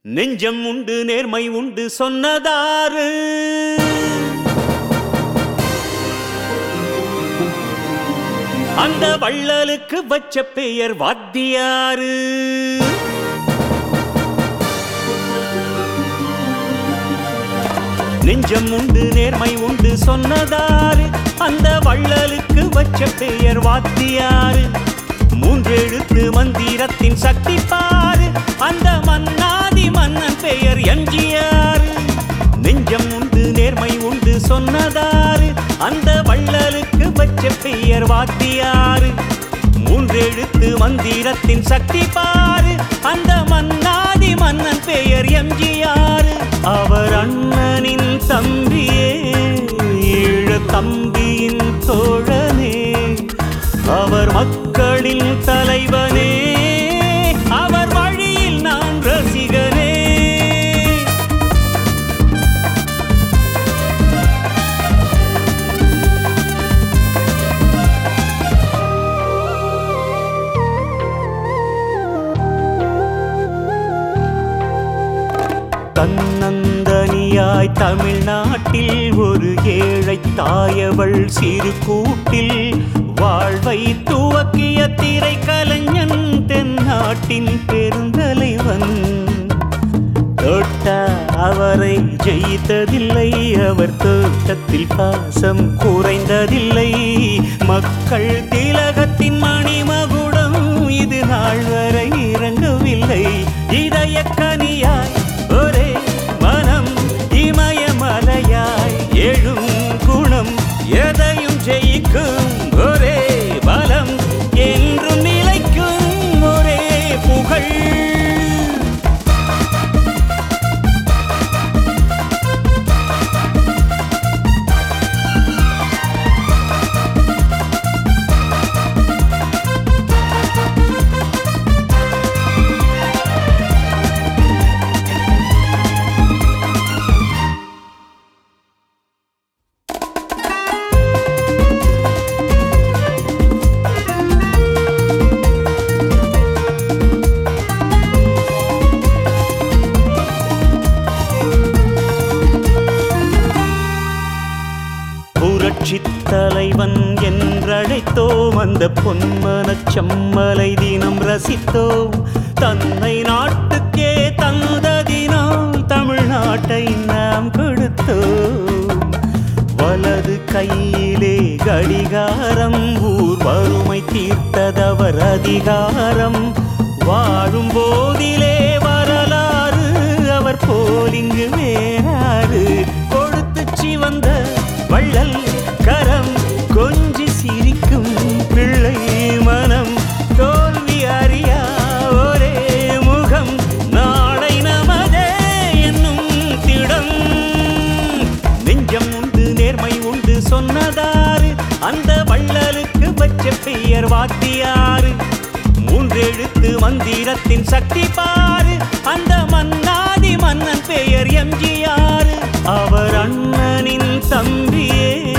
நெஞ்சம் உண்டு நேர்மை உண்டு சொன்னதாரு அந்த வள்ளலுக்கு வச்ச பெயர் வாத்தியாரு நெஞ்சம் உண்டு நேர்மை உண்டு சொன்னதாரு அந்த வள்ளலுக்கு வச்ச பெயர் வாத்தியாரு மூன்றெழுத்து மந்திரத்தின் சக்தி பாரு அந்த மன்னாதி மன்னன் பெயர் எம்ஜிஆர் நெஞ்சம் உண்டு நேர்மை உண்டு சொன்னதாரு அந்த வள்ளலுக்கு வச்ச பெயர் வாத்தியாரு மூன்றெழுத்து மந்திரத்தின் சக்தி பாரு அந்த மன்னாதி மன்னன் பெயர் எம்ஜிஆர் அவர் அண்ணனின் தம்பியே ஈழ தம்பியின் தோழனே அவர் மக்களின் தலைவனே அவர் வழியில் நான் ரசிகனே தன்னந்தனியாய் தமிழ்நாட்டில் ஒரு ஏழை தாயவள் சிறு கூட்டில் வாழ்வை துவக்கிய திரை கலைஞன் தென்னாட்டின் பெருந்தலைவன் தொட்ட அவரை ஜெயித்ததில்லை அவர் தோட்டத்தில் பாசம் குறைந்ததில்லை மக்கள் திலகத்தின் மணிமகுடம் இது நாள் வரை இறங்கவில்லை இதய கனியாய் ஒரே மனம் இமயமலையாய் எழும் குணம் எதையும் ஜெயிக்கும் ஒரே பலம் என்றும் நிலைக்கும் ஒரே புகழ் புரட்சித் தலைவன் என்றழைத்தோம் அந்த பொன்மனச் செம்மலை தினம் ரசித்தோம் தன்னை நாட்டுக்கே தந்ததினால் தமிழ்நாட்டை நாம் கொடுத்தோம் வலது கையிலே கடிகாரம் ஊர் வறுமை தீர்த்ததவர் அதிகாரம் வாழும் போதிலே வரலாறு அவர் போலிங்கு வேறாறு கொடுத்து சிவந்த வள்ளல் கரம் கொஞ்சி சிரிக்கும் பிள்ளை மனம் தோல்வி அறியா ஒரே முகம் நாளை நமதே என்னும் திடம் நெஞ்சம் உண்டு நேர்மை உண்டு சொன்னதாரு அந்த வள்ளலுக்கு வச்ச பெயர் வாத்தியாரு மூன்றெழுத்து மந்திரத்தின் சக்தி பாரு அந்த மன்னாதி மன்னன் பெயர் எம்ஜிஆர் அவர் அண்ணனின் தம்பியே